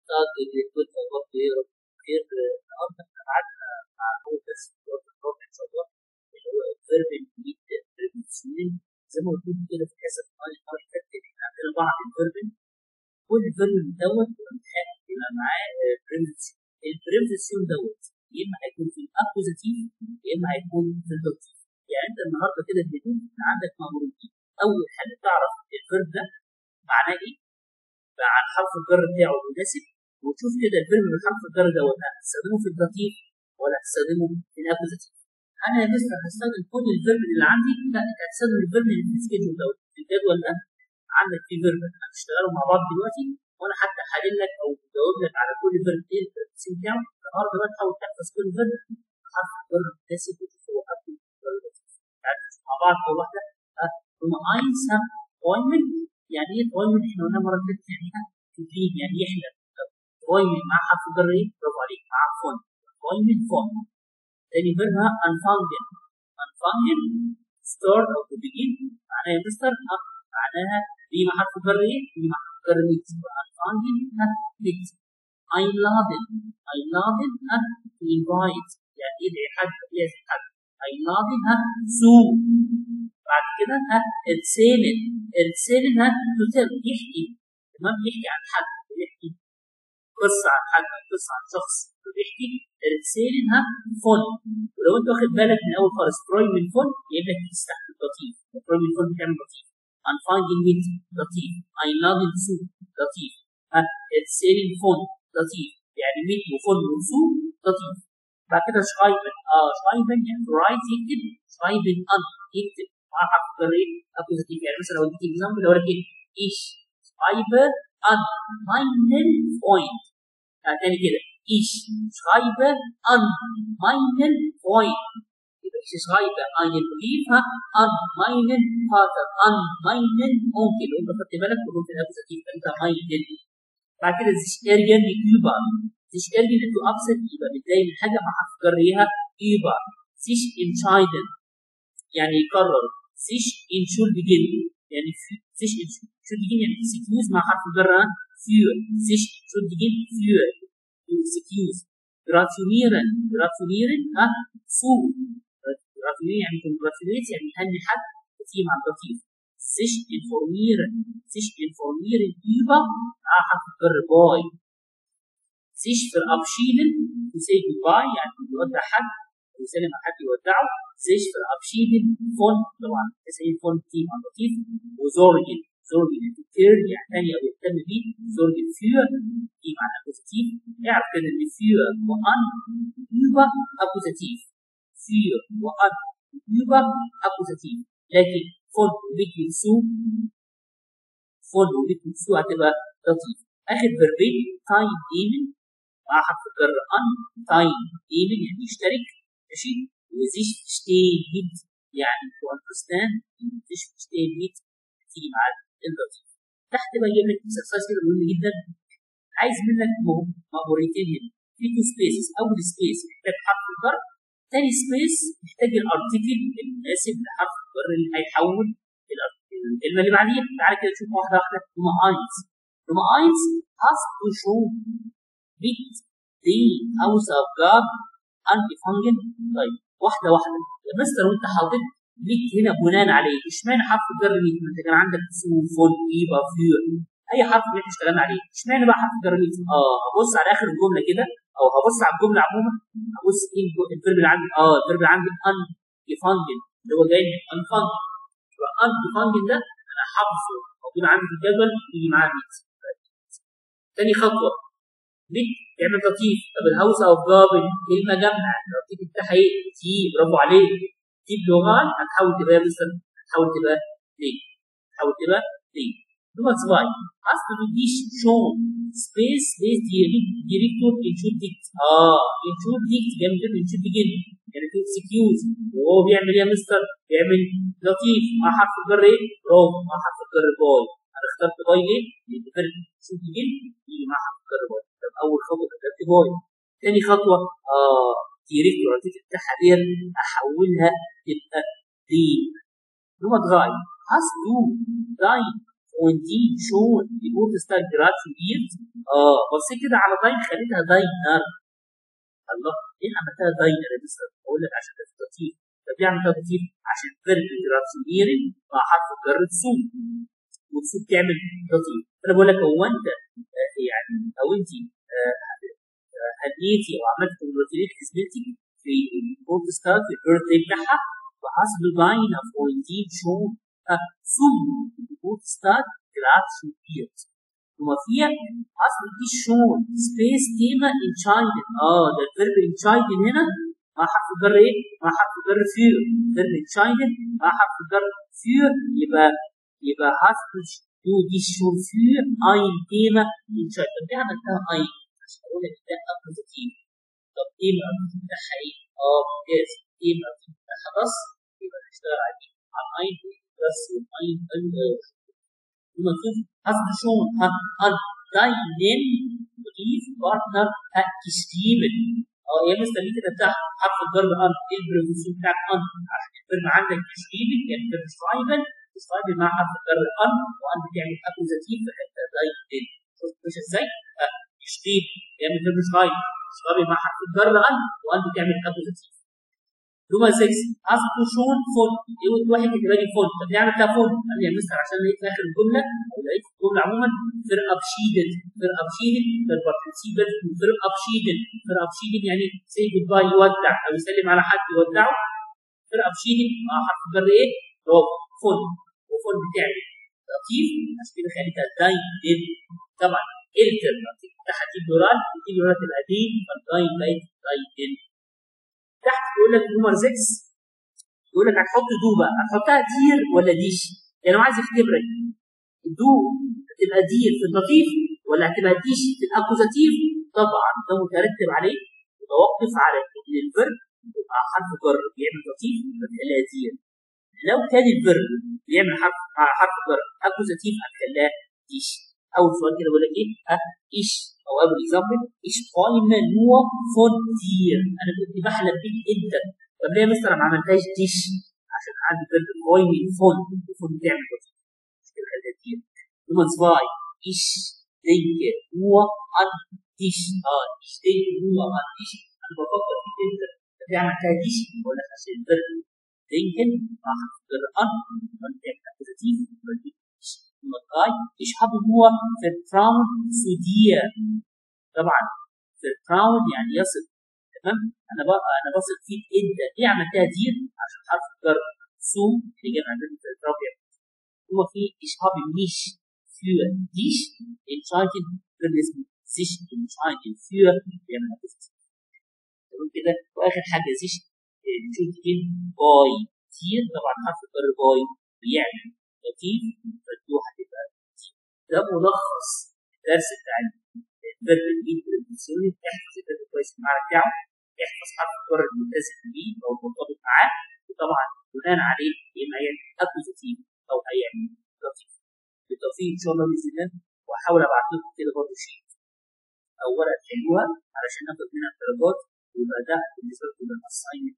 اعتقد ان كنت الله خير خير النهارده احنا قعدنا مع اول درس في الوقت الرابع ان شاء الله اللي هو الفيرب الجديد الفيرب السنين زي ما قلت لكم كده في حصه المره اللي فاتت احنا عندنا بعض الفيرب كل فيرب دوت بيبقى معاه بريمتسيون البريمتسيون دوت يا اما هيكون في الاكوزاتيف يا اما هيكون في الدوتيف يعني انت النهارده كده اديتهم عندك ماموريتين اول حاجه تعرف الفيرب ده معناه ايه مع الحرف الجر بتاعه المناسب وتشوف كده الفيرب بالحرف الجر دوت هتستخدمه في الداتيف ولا هتستخدمه في الاكوزاتيف انا يا مستر هستخدم كل الفيرب اللي عندي لا انت هتستخدم الفيرب اللي في السكيدجول دوت في الجدول ده عندك في فيرب هتشتغلوا مع بعض دلوقتي وانا حتى حالل لك او بجاوب لك على كل فيرب ايه التركيز بتاعه النهارده بقى تحاول تحفظ كل فيرب حرف الجر المناسب وتشوف هو قبل تعالوا نشوف مع بعض اول واحده هما اينس ها توايمن يعني ايه توايمن احنا قلنا مره كده يعني ايه تدريب يعني يحلم توايمن مع حرف الجر ايه برافو عليك مع فون توايمن فون تاني فيربها انفانجن انفانجن ستارت او تو بيجين معناها يا مستر معناها دي مع حرف الجر ايه دي مع حرف الجر ميت انفانجن ها ميت اينلادن اينلادن ها انفايت يعني ايه حد يعزم حد اينلادن ها سو بعد كده ها ارسالن ارسالن ها تتل يحكي تمام يحكي عن حد يحكي قصه عن حد قصه عن شخص بيحكي ارسالن ها فون ولو انت واخد بالك من اول خالص تروي من فون يبقى تستحق لطيف تروي من فون بتعمل لطيف I'm finding it لطيف I love it so لطيف ها ارسالن فون لطيف يعني ميت وفون وسو لطيف بعد كده شرايبن اه شرايبن يعني رايت يكتب شرايبن ان يكتب مع حرف الجر ايه اكوزاتيف يعني مثلا لو اديك اكزامبل اقول لك ايه ايش شرايبه ان ماينن بوينت تاني كده ich schreibe an meinen Freund. Ich schreibe einen Brief an meinen Vater, an meinen Onkel. Und خدت بالك كلهم في الأكوزاتيف أنت meinen. بعد كده sich ärgern über. sich ärgern to upset über. بتلاقي من حاجة مع حرف جريها über. sich entscheiden. يعني يقرر. sich entschuldigen. يعني sich entschuldigen يعني excuse مع حرف الجر für. sich entschuldigen für. excuse gratulieren gratulieren ها سو gratulieren يعني congratulate يعني يهني حد وتيجي مع اللطيف sich informieren sich informieren über مع حرف الجر باي sich verabschieden to say goodbye يعني يودع حد ويسلم على حد يودعه sich verabschieden von طبعا تسعين von تيجي مع اللطيف وزورجن زورجن كير يعتني او يهتم بيه زورجن für die معنى بوزيتيف اعرف كده ان für وان über اكوزاتيف für وان über اكوزاتيف لكن فون وبيجي سو فون وبيجي سو هتبقى لطيف اخر فيربين تايم ايمن مع حرف الجر ان تايم ايمن يعني يشترك ماشي وزيش تشتين ميت يعني تو اندرستاند زيش تشتين ميت تيجي مع اللطيف تحت بين لك اكسرسايز كده مهم جدا عايز منك مأموريتين هنا في تو سبيسز اول سبيس محتاج حرف الجر تاني سبيس محتاج الارتكل المناسب لحرف الجر اللي هيحول الكلمه اللي بعديها تعالى كده نشوف واحده واحده هما اينز هما اينز hast du schon mit die Hausaufgaben angefangen طيب واحده واحده يا مستر وانت حاطط ميت هنا بناء عليه اشمعنى حرف الجر ميت ما انت كان عندك سو فون ايبا فيور اي حرف اللي احنا اشتغلنا عليه اشمعنى بقى حرف الجر ميت اه هبص على اخر الجمله كده او هبص على الجمله عموما هبص ايه الفيرب اللي عندي اه الفيرب اللي عندي ان يفانجن اللي هو جاي من ان فانجن يبقى ان يفانجن ده انا حافظه موجود عندي في الجدول يجي معاه ميت تاني خطوه ميت يعمل لطيف طب الهوس او جابل كلمه جامعه اللطيف بتاعها ايه؟ تي برافو عليك تي بلغان هتحاول تبقى مثلا هتحاول تبقى ليه؟ هتحاول تبقى ليه؟ Nummer zwei. Hast du dich schon space-based Direktor entschuldigt? اه entschuldigt جاي من كلمة entschuldigen يعني في excuse وهو بيعمل ايه يا مستر؟ بيعمل لطيف مع حرف الجر ايه؟ برافو مع حرف الجر باي. انا اخترت باي ليه؟ لان فيرب entschuldigen يجي مع حرف الجر باي. طب اول خطوة كتبت باي. تاني خطوة اه ديريكتور بتاعها ديت احولها تبقى دي. Nummer drei. Hast du dein وانتين شون يقول تستاك جراتش بيرد اه بصيت كده على داين خليتها داينر الله ليه عملتها داينر يا مستر؟ اقول لك عشان تستطيع طب ليه عملتها تطير؟ عشان فيرب جراتش بيرد مع حرف جر تسوق وتسوق تعمل تطير فانا بقول لك هو انت آه، يعني او انت هديتي او عملت كونجراتيليت كسبتي في الكود ستار في البيرث داي بتاعها وحسب اللاين اوف وانتين شون ثم الكود ستار جراتش بيرد ثم فيها حسب دي شون سبيس تيما ان تشايلد اه ده الفيرب ان تشايلد هنا مع حرف الجر ايه؟ مع حرف الجر فير فيرب ان تشايلد مع حرف الجر فير يبقى يبقى حسب دو دي شون فير اين تيما ان تشايلد طب ليه عملتها اين؟ عشان اقول لك ده اكوزاتيف طب ايه الارتيف بتاعها ايه؟ اه ممتاز ايه الارتيف بتاعها بس يبقى نشتغل عليه على الاين بس والاين المفروض حسب شون ان داينين ضيف بارتنر geschrieben اه يا مستر ليه كده بتاع حرف الجر ان ايه البريفوسيون بتاعك ان عشان الفيرب عندك geschrieben يعني فيرب schreiben schreiben مع حرف الجر ان وان بتعمل اكوزاتيف في حته داينين شوف مش ازاي؟ geschrieben يعمل فيرب schreiben schreiben مع حرف الجر ان وان بتعمل اكوزاتيف نمرة 6 حذف شون فون يقول واحد كده لي فون طب ليه عملتها فون؟ قال لي يا مستر عشان لقيت في اخر الجمله او لقيت في الجمله عموما فير ابشيدد فير ابشيدد فير بارتيسيبل فير ابشيدد فير ابشيدد يعني سي جود باي يودع او يسلم على حد يودعه فير ابشيدد مع حرف الجر ايه؟ اللي هو فون وفون بتاعي لطيف عشان كده خليتها داين ديد طبعا التر بتاعها دي دورال دي دورال تبقى دي فالداين بقت داين ديد تحت يقول لك نمر 6 يقول لك هتحط دو بقى هتحطها دير ولا ديش؟ يعني هو عايز يختبرك الدو هتبقى دير في اللطيف ولا هتبقى ديش في الاكوزاتيف؟ طبعا ده مترتب عليه متوقف على ان الفيرب يبقى حرف جر بيعمل لطيف فتخليها دير لو كان الفيرب بيعمل حرف مع حرف جر اكوزاتيف هتخليها ديش اول سؤال كده بقول لك ايه؟ ها ايش او اول اكزامبل ايش قائمه نوع فون دير انا كنت بحلم بيك جدا طب ليه يا مستر ما عملتهاش ديش عشان عندي فيرب قائمه فون فون بتعمل لطيف مش كده خليها دير نمبر سباي ايش دينك هو ان ديش اه ايش دينك هو ان ديش انا بفكر فيك انت طب ليه عملتها ديش بقول لك عشان الفيرب دينكن مع حرف الجر ان وان بتعمل اكوزاتيف المقاي يشحب هو في التراون سودية طبعا في التراون يعني يصل تمام انا بقى انا بثق فيك انت ليه عملتها دير عشان حرف الجر سو اللي جاب عندنا في التراون هو في يشحب مش für dich entscheiden wenn es sich entscheiden für بيعمل تمام كده واخر حاجه sich نشوف فين باي كتير طبعا حرف الجر باي بيعمل لطيف فالدو هتبقى ده ملخص الدرس بتاع الفيرب الجديد بالانسولين احفظ الفيرب كويس المعنى بتاعه احفظ حرف الجر الملتزم بيه او المرتبط معاه وطبعا بناء عليه يا اما هيعمل اكوزاتيف او هيعمل لطيف بالتوفيق ان شاء الله باذن الله واحاول ابعت لكم كده برضه شيء او ورقه تحلوها علشان ناخد منها الدرجات ويبقى ده بالنسبه لكم الاساينمنت